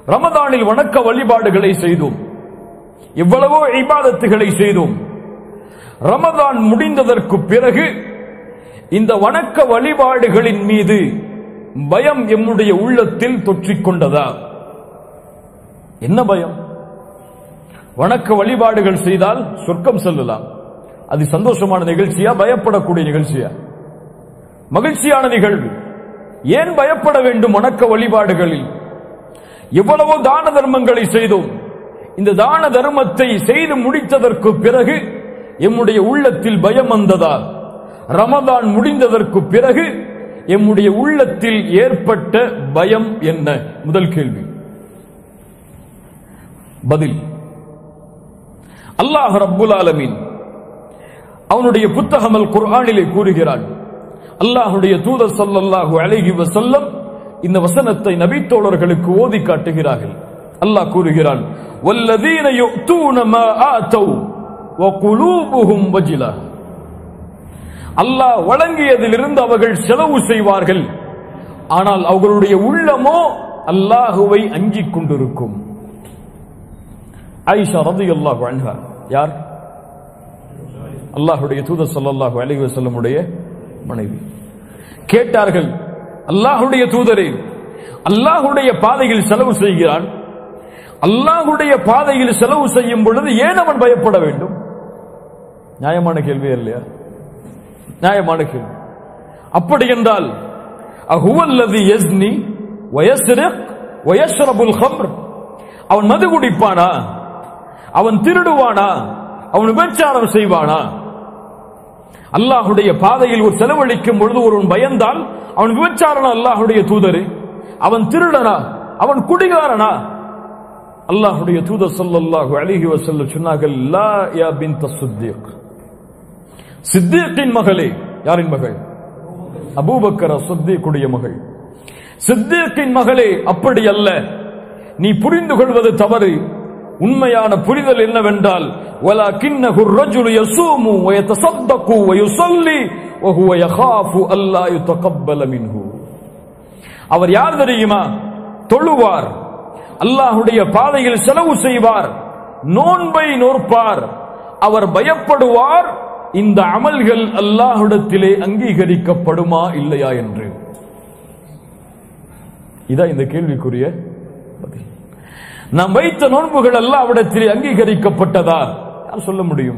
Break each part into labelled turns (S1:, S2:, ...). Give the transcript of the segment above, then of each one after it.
S1: ரமதானில் வணக்க வழிபாடுகளை செய்தோம் எவ்வளவோ இபாதத்துகளை செய்தோம் ரமதான் முடிந்ததற்கு பிறகு இந்த வணக்க வழிபாடுகளின் மீது பயம் எம்முடைய உள்ளத்தில் தொற்றிக் கொண்டதா என்ன பயம் வணக்க வழிபாடுகள் செய்தால் சொர்க்கம் செல்லலாம் அது சந்தோஷமான நிகழ்ச்சியா பயப்படக்கூடிய நிகழ்ச்சியா மகிழ்ச்சியான நிகழ்வு ஏன் பயப்பட வேண்டும் வணக்க வழிபாடுகளில் எவ்வளவோ தான தர்மங்களை செய்தோம் இந்த தான தர்மத்தை செய்து முடித்ததற்கு பிறகு எம்முடைய உள்ளத்தில் பயம் வந்ததா ரமதான் முடிந்ததற்கு பிறகு எம்முடைய உள்ளத்தில் ஏற்பட்ட பயம் என்ன முதல் கேள்வி பதில் அல்லாஹ் ரப்புல் ஆலமீன் அவனுடைய புத்தகம் அல் குர்ஆனிலே கூறுகிறான் அல்லாஹுடைய தூதர் ஸல்லல்லாஹு அலைஹி வஸல்லம் இந்த வசனத்தை நபித்தோழர்களுக்கு ஓதி காட்டுகிறார்கள் அல்லாஹ் கூறுகிறான் வல்லதீன யுக்தூன மா ஆதௌ வகுலூபுஹும் வஜிலா அல்லாஹ் வழங்கியதிலிருந்து அவர்கள் செலவு செய்வார்கள் ஆனால் அவர்களுடைய உள்ளமோ அல்லாஹுவை அஞ்சிக் கொண்டிருக்கும் ஆயிஷா ரலியல்லாஹு அன்ஹா யார் அல்லாஹுடைய தூதர் ஸல்லல்லாஹு அலைஹி வஸல்லமுடைய மனைவி கேட்டார்கள் அல்லாஹுடைய தூதரே அல்லாஹுடைய பாதையில் செலவு செய்கிறான் அல்லாஹுடைய பாதையில் செலவு செய்யும் பொழுது ஏன் அவன் பயப்பட வேண்டும் நியாயமான கேள்வி இல்லையா நியாயமான கேள்வி அப்படி என்றால் அஹுவல்லதி யஸ்னி வயஸ்ரிக் வயஸ்ரபுல் ஹம்ர் அவன் மது குடிப்பானா அவன் திருடுவானா அவன் விபச்சாரம் செய்வானா அல்லாஹுடைய பாதையில் ஒரு செலவழிக்கும் பொழுது ஒருவன் பயந்தால் அவன் விபச்சாரனா அல்லாஹுடைய தூதரு அவன் திருடனா அவன் குடிகாரனா அல்லாஹுடைய தூதர் ஸல்லல்லாஹு அலைஹி வஸல்லம் சொன்னார்கள் லா யா பின்த சித்தீக் சித்தீக்கின் மகளே யாரின் மகள் அபூபக்கர் சித்தீக்குடைய மகள் சித்தீக்கின் மகளே அப்படி அல்ல நீ புரிந்து கொள்வது தவறு உண்மையான புரிதல் என்னவென்றால் ولكنه الرجل يصوم ويتصدق ويصلي وهو يخاف الا يتقبل منه அவர் யார் தெரியுமா தொழுவார் அல்லாஹுடைய பாதையில் செலவு செய்வார் நோன்பை நோற்பார் அவர் பயப்படுவார் இந்த அமல்கள் அல்லாஹ்விடத்திலே அங்கீகரிக்கப்படுமா இல்லையா என்று இதான் இந்த கேள்விக்குரிய பதில் நாம் வைத்த நோன்புகள் அல்லாவிடத்திலே அங்கீகரிக்கப்பட்டதா யார் சொல்ல முடியும்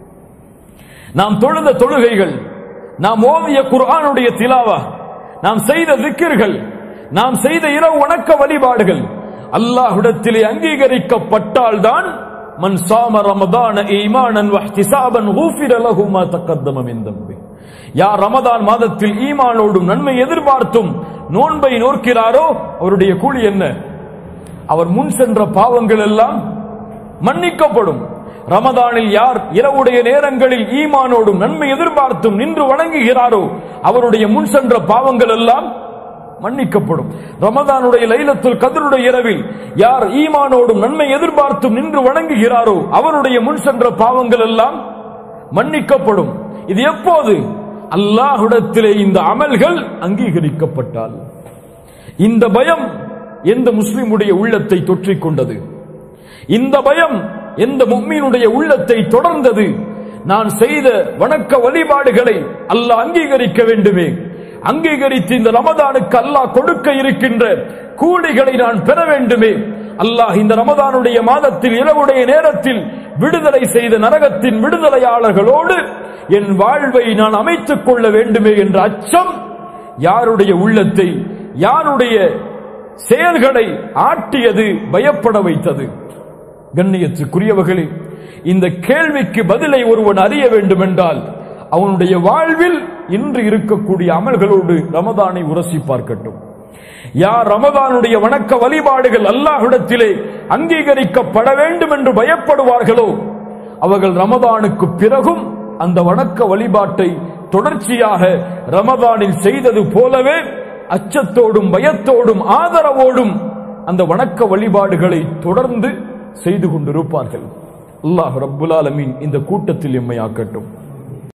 S1: நாம் தொழுத தொழுகைகள் நாம் ஓவிய குர்ஆனுடைய திலாவா நாம் செய்த திக்கிர்கள் நாம் செய்த இரவு வணக்க வழிபாடுகள் அல்லாஹ்விடத்திலே அங்கீகரிக்கப்பட்டால் தான் மன் சாம ரமதான ஈமானன் வஹ்திசாபன் ஊஃபிர லஹு மா தக்கத்தம மின் தம்பி யார் ரமதான் மாதத்தில் ஈமானோடும் நன்மை எதிர்பார்த்தும் நோன்பை நோக்கிறாரோ அவருடைய கூலி என்ன அவர் முன் சென்ற பாவங்கள் எல்லாம் மன்னிக்கப்படும் ரமதானில் யார் இரவுடைய நேரங்களில் ஈமானோடும் நன்மை எதிர்பார்த்தும் நின்று வணங்குகிறாரோ அவருடைய முன் சென்ற பாவங்கள் எல்லாம் மன்னிக்கப்படும் ரமதானுடைய லைலத்துல் கதருடைய இரவில் யார் ஈமானோடும் நன்மை எதிர்பார்த்தும் நின்று வணங்குகிறாரோ அவருடைய முன் சென்ற பாவங்கள் எல்லாம் மன்னிக்கப்படும் இது எப்போது அல்லாஹ்விடத்திலே இந்த அமல்கள் அங்கீகரிக்கப்பட்டால் இந்த பயம் எந்த முஸ்லிமுடைய உள்ளத்தை தொற்றிக் கொண்டது இந்த பயம் எந்த முக்மீனுடைய உள்ளத்தை தொடர்ந்தது நான் செய்த வணக்க வழிபாடுகளை அல்லாஹ் அங்கீகரிக்க வேண்டுமே அங்கீகரித்து இந்த ரமதானுக்கு அல்லாஹ் கொடுக்க இருக்கின்ற கூலிகளை நான் பெற வேண்டுமே அல்லாஹ் இந்த ரமதானுடைய மாதத்தில் இரவுடைய நேரத்தில் விடுதலை செய்த நரகத்தின் விடுதலையாளர்களோடு என் வாழ்வை நான் அமைத்துக் கொள்ள வேண்டுமே என்ற அச்சம் யாருடைய உள்ளத்தை யாருடைய செயல்களை ஆட்டியது பயப்பட வைத்தது கண்ணியத்துக்குரியவர்களே இந்த கேள்விக்கு பதிலை ஒருவன் அறிய வேண்டும் என்றால் அவனுடைய வாழ்வில் இன்று இருக்கக்கூடிய அமல்களோடு ரமதானை உரசி பார்க்கட்டும் யார் ரமதானுடைய வணக்க வழிபாடுகள் அல்லாஹ்விடத்திலே அங்கீகரிக்கப்பட வேண்டும் என்று பயப்படுவார்களோ அவர்கள் ரமதானுக்கு பிறகும் அந்த வணக்க வழிபாட்டை தொடர்ச்சியாக ரமதானில் செய்தது போலவே அச்சத்தோடும் பயத்தோடும் ஆதரவோடும் அந்த வணக்க வழிபாடுகளை தொடர்ந்து செய்து கொண்டிருப்பார்கள் அல்லாஹ் ரப்புல் ஆலமீன் இந்த கூட்டத்தில் எம்மையாக்கட்டும்